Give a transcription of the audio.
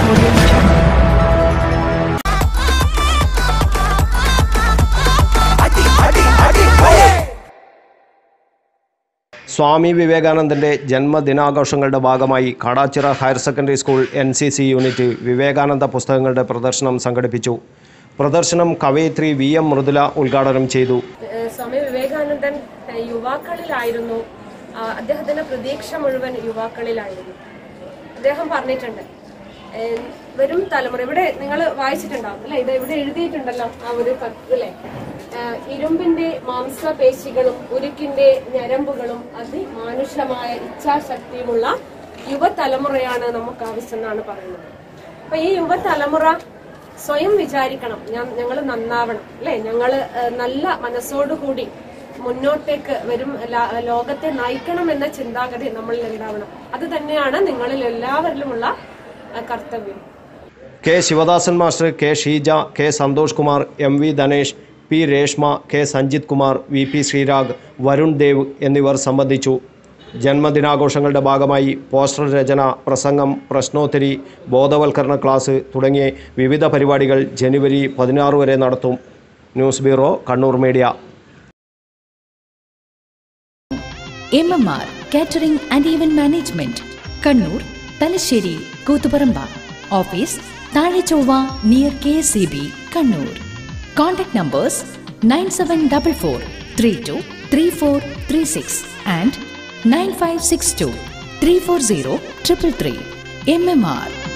Audio Jungle. സ്വാമി വിവേകാനന്ദൻ്റെ ജന്മദിനാഘോഷങ്ങളുടെ ഭാഗമായി Kadachira higher secondary school N C C unit Vivekananda പുസ്തകങ്ങളുടെ പ്രദർശനം സംഘടിപ്പിച്ചു പ്രദർശനം കവയിത്രി വി എം മൃദുല ഉദ്ഘാടനം ചെയ്തു ഏഹ് സ്വാമി വിവേകാനന്ദൻ ഏഹ് യുവാക്കളിലായിരുന്നു ആ, അദ്ദേഹത്തിന്റെ പ്രതീക്ഷ മുഴുവൻ യുവാക്കളിലായിരുന്നു അദ്ദേഹം പറഞ്ഞിട്ടുണ്ട് ഏഹ് വരും തലമുറ ഇവിടെ നിങ്ങൾ വായിച്ചിട്ടുണ്ടാവും അല്ലെ ഇത് ഇവിടെ എഴുതിയിട്ടുണ്ടല്ലോ ആ ഒരു കത്ത് അല്ലെ ഏഹ് ഇരുമ്പിന്റെ മാംസപേശികളും ഉരുക്കിന്റെ ഞരമ്പുകളും അതിമാനുഷമായ ഇച്ഛാശക്തിയുമുള്ള യുവതലമുറയാണ് നമുക്ക് ആവശ്യം എന്നാണ് പറയുന്നത് അപ്പൊ ഈ യുവതലമുറ സ്വയം വിചാരിക്കണം ഞാൻ ഞങ്ങൾ നന്നാവണം അല്ലെ ഞങ്ങള് ഏഹ്, നല്ല മനസ്സോടുകൂടി മുന്നോട്ടേക്ക് വരും ല- ലോകത്തെ നയിക്കണം എന്ന ചിന്താഗതി നമ്മളിൽ ഉണ്ടാവണം അത് തന്നെയാണ് നിങ്ങളിൽ എല്ലാവരിലുമുള്ള ഏഹ്, കർത്തവ്യം K Sivadasan master K Sheeja K Santhosh Kumar M V Dhanesh P Reshma K Sanjith Kumar V P Sreerag Varun Dev എന്നിവർ സംബന്ധിച്ചു ജന്മദിനാഘോഷങ്ങളുടെ ഭാഗമായി പോസ്റ്റർ രചന പ്രസംഗം പ്രശ്നോത്തരി ബോധവൽക്കരണ ക്ലാസ് തുടങ്ങിയ വിവിധ പരിപാടികൾ ജനുവരി പതിനാറ് വരെ നടത്തും news bureau Kannur media M M R catering and event management Kannur Thalassery Koothuparamba office Thazhechovva near K S C B Kannur contact numbers nine seven double four three two three four three six and nine five six two three four zero triple three M M R